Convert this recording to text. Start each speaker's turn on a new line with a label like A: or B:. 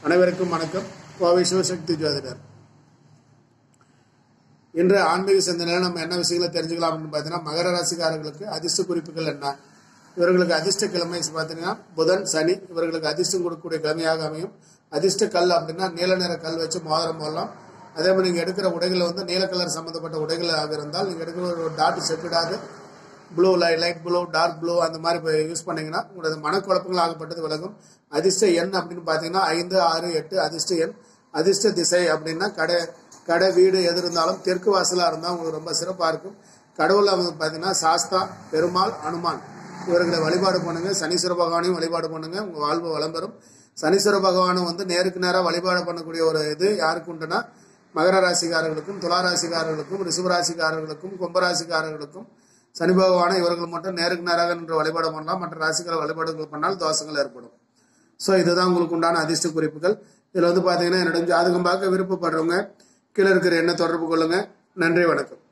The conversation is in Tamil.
A: அனைவருக்கும் வணக்கம் கோவை சிவசக்தி ஜோதிடர் இன்று ஆன்மீக சிந்தனையில் நம்ம என்ன விஷயங்களை தெரிஞ்சுக்கலாம் அப்படின்னு பார்த்தீங்கன்னா மகர ராசிக்காரர்களுக்கு அதிர்ஷ்ட குறிப்புகள் என்ன இவர்களுக்கு அதிர்ஷ்ட கிழமை பார்த்தீங்கன்னா புதன் சனி இவர்களுக்கு அதிர்ஷ்டம் கொடுக்கக்கூடிய கிழமையாக அமையும் அதிர்ஷ்ட கல் அப்படின்னா நீல நிற கல் வச்சு மோதிரம் போடலாம் அதே மாதிரி நீங்கள் எடுக்கிற உடைகள் வந்து நீல கலர் சம்மந்தப்பட்ட உடைகளாக இருந்தால் நீங்கள் எடுக்கிற ஒரு டாட் செப்பிடாது blue light light blue dark blue அந்த மாதிரி இப்போ யூஸ் பண்ணீங்கன்னா உங்களோட மனக்குழப்பங்கள் ஆகப்பட்டது விலகும் அதிர்ஷ்ட எண் அப்படின்னு பார்த்தீங்கன்னா ஐந்து ஆறு எட்டு அதிர்ஷ்ட எண் அதிர்ஷ்ட திசை அப்படின்னா கடை கடை வீடு எது இருந்தாலும் தெற்கு வாசலாக இருந்தால் உங்களுக்கு ரொம்ப சிறப்பாக இருக்கும் கடவுள் வந்து பார்த்தீங்கன்னா சாஸ்தா பெருமாள் அனுமான் இவர்களை வழிபாடு பண்ணுங்க சனீஸ்வர பகவானையும் வழிபாடு பண்ணுங்க உங்கள் வாழ்வு வளம் பெறும் சனீஸ்வர பகவானும் வந்து நேருக்கு நேராக வழிபாடு பண்ணக்கூடிய ஒரு இது யாருக்கு உண்டுன்னா மகர ராசிக்காரர்களுக்கும் துலா ராசிக்காரர்களுக்கும் ரிஷபராசிக்காரர்களுக்கும் கும்பராசிக்காரர்களுக்கும் சனி பகவானை இவர்கள் மட்டும் நேருக்கு நேராக நின்று வழிபாடு பண்ணலாம் மற்ற ராசிகளை வழிபாடுகள் பண்ணால் தோஷங்கள் ஏற்படும் ஸோ இதுதான் உங்களுக்கு உண்டான அதிர்ஷ்ட குறிப்புகள் இதில் வந்து பார்த்தீங்கன்னா என்னோட ஜாதகம் பார்க்க விருப்பப்படுறவங்க கீழே இருக்கிற எண்ணை தொடர்பு கொள்ளுங்க நன்றி வணக்கம்